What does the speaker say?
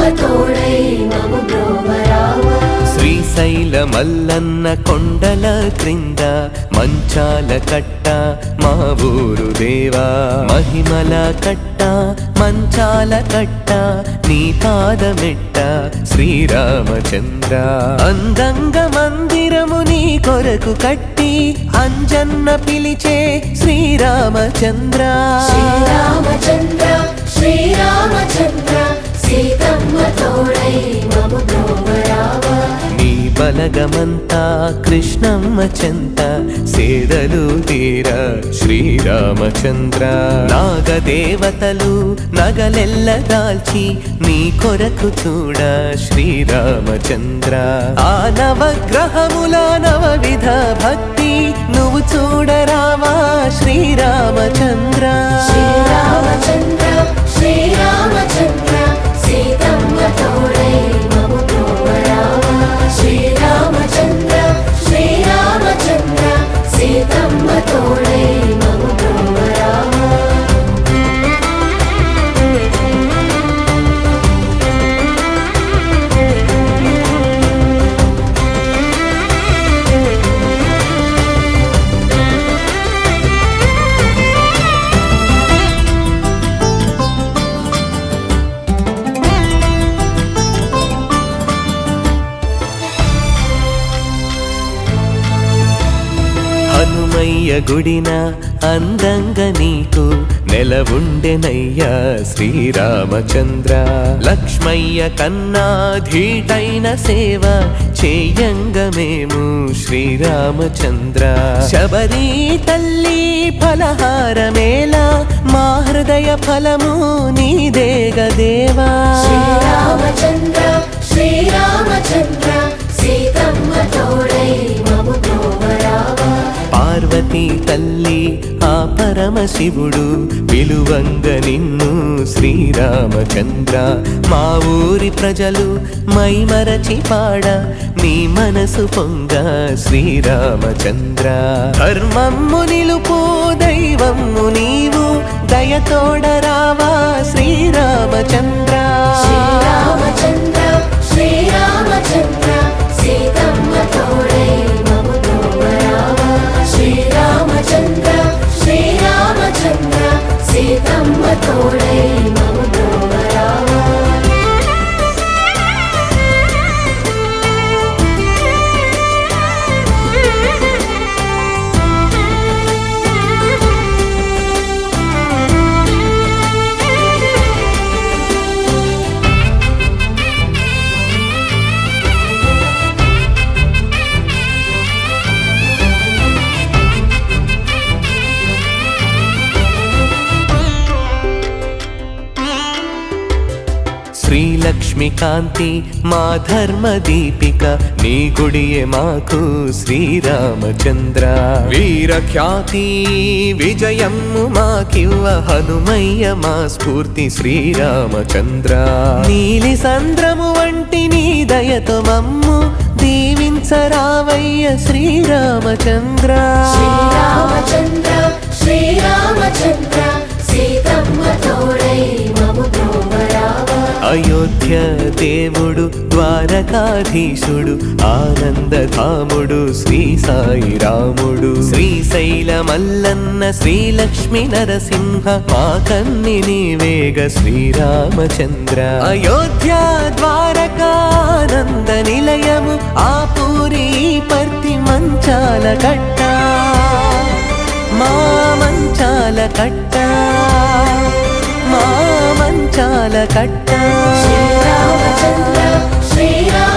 తోడై మము బ్రోవరావా శ్రీశైల మల్లన్న కొండల క్రింద మంచాల కట్ట మా ఊరు దేవా మహిమల కట్ట మంచాల కట్ట నీ పాదమెట్ట శ్రీరామచంద్ర అందంగ మందిరము నీ కొరకు కట్టి అంజన్న పిలిచే శ్రీరామచంద్ర శ్రీరామచంద్ర శ్రీరామచంద్ర సీతమ్మ తోడై మము బ్రోవరావా నీ బలగమంతా కృష్ణమ్మ చెంత సేదలు తీర శ్రీరామచంద్ర నాగదేవతలు నగలెల్ల దాల్చి నీ కొరకు చూడ శ్రీరామచంద్ర ఆ నవగ్రహముల నవవిధ భక్తి నువ్వు చూడరావా శ్రీరామచంద్ర శ్రీరామచంద్ర శ్రీరామచంద్ర సీతమ్మ తోడై మము బ్రోవరావా శ్రీరామచంద్ర శ్రీరామచంద్ర సీతమ్మ తోడై మము బ్రోవరావా హనుమయ్య గుడిన అందంగా నీకు నెలవుండెనయ్యా శ్రీరామచంద్ర లక్ష్మయ్య కన్నా ధీటైన సేవ చేయంగ మేము శ్రీరామచంద్ర శబరి తల్లి ఫలహారమేలా మా హృదయ ఫలము నీదేగ దేవా శ్రీరామచంద్ర శ్రీరామచంద్ర సీతమ్మ తోడై మము బ్రోవరావా పార్వతీ తల్లి ఆ పరమశివుడు విలువంగ నిన్ను శ్రీరామచంద్ర మా ఊరి ప్రజలు మైమరచి పాడ నీ మనసు పొంగ శ్రీరామచంద్ర ధర్మమ్ము నిలుపు దైవమ్ము నీవు దయతోడరావా శ్రీరామచంద్ర శ్రీరామచంద్ర శ్రీరామచంద్ర సీతమ్మ తోడై మము బ్రోవరావా శ్రీరామచంద్ర శ్రీరామచంద్ర సీతమ్మ తోడై మము బ్రోవరావా శ్రీలక్ష్మి కాంతి మా ధర్మ దీపిక నీ గుడియే మాకు శ్రీరామచంద్ర వీర ఖ్యాతి విజయమ్ము మాకివ్వ హనుమయ్య మా స్ఫూర్తి శ్రీరామచంద్ర నీలి సంద్రము వంటి నీ దయతో మమ్ము దీవించరావయ్య శ్రీరామచంద్ర శ్రీరామచంద్ర శ్రీరామచంద్ర సీతమ్మ తోడై మము బ్రోవరావా అయోధ్య దేవుడు ద్వారకాధీశుడు ఆనందధాముడు శ్రీ సాయి రాముడు శ్రీశైల మల్లన్న శ్రీలక్ష్మి నరసింహ మా కన్ని నీవేగ శ్రీరామచంద్ర అయోధ్య ద్వారకానంద నిలయము ఆ పూరి పర్తి మంచాల కట్ట మా మంచాల కట్ట మా మంచాల కట్ట శ్రీరామచంద్ర శ్రీరామ